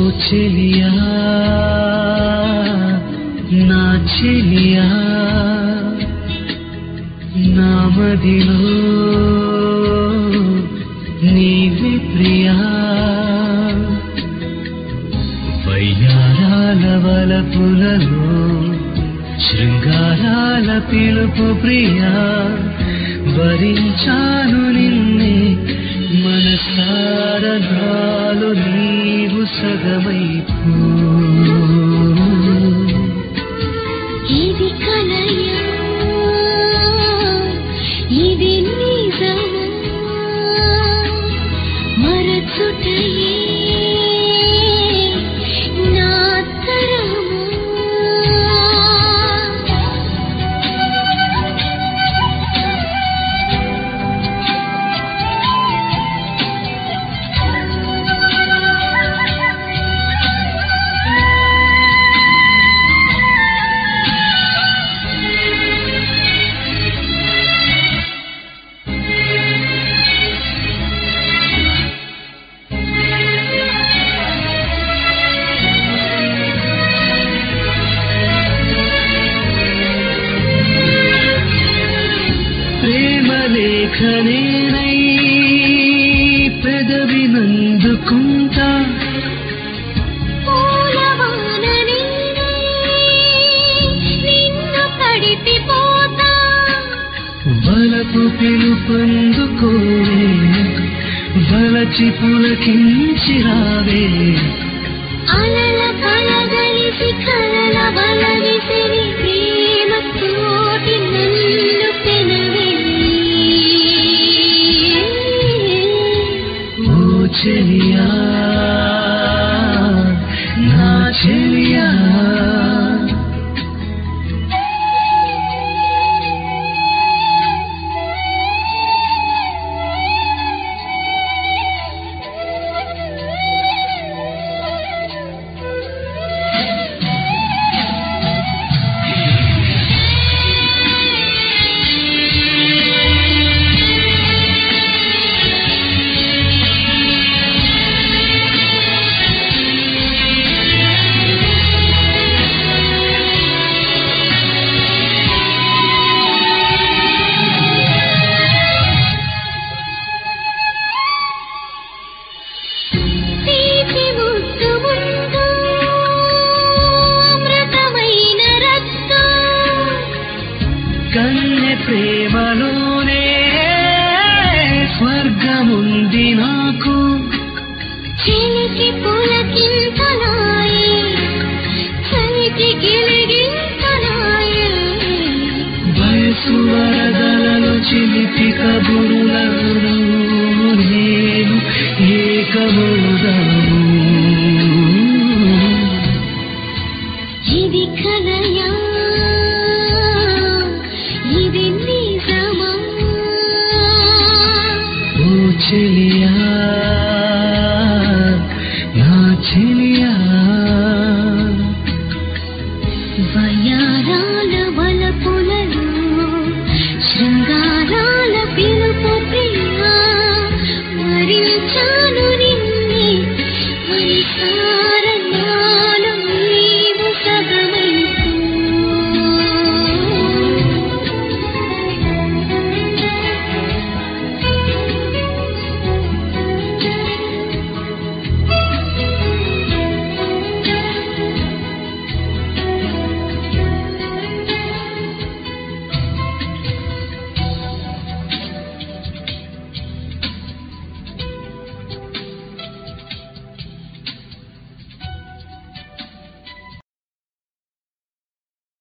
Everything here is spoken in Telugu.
చెలియా నా చెలియా నా మదిలో నీవే ప్రియా వయ్యారాల వలపులలో శృంగారాల పిలుపు ప్రియా వరించాను నిన్నే మనసార నాలో నీవు సగమైపో ఇది కలయా ఇది నిజమా మరచుటయే నా తరమా ప్రేమ లేఖనేనై పెదవి నందుకుంటా పూలవాన నేనై నిన్ను తడిపిపోతా వలపు పిలుపందుకోవే వలచి పులకించి రావే అలల కలగలిసి కలల బల విసిరి ప్రేమ తోటి నన్ను పెనవే ఓ చెలియా నా చెలియా తీపి ముద్దు ముందు అమృతమైన రక్తం కన్నె ప్రేమలోనే స్వర్గముంది నాకు చిలికి పులకింతలాయే చలికి గిలిగింతలాయే వయసు వరదలలో చిలిపి కబురులను నేను ఏకమోదాము ఇది కలయా ఇది నిజమా ఓ చెలియా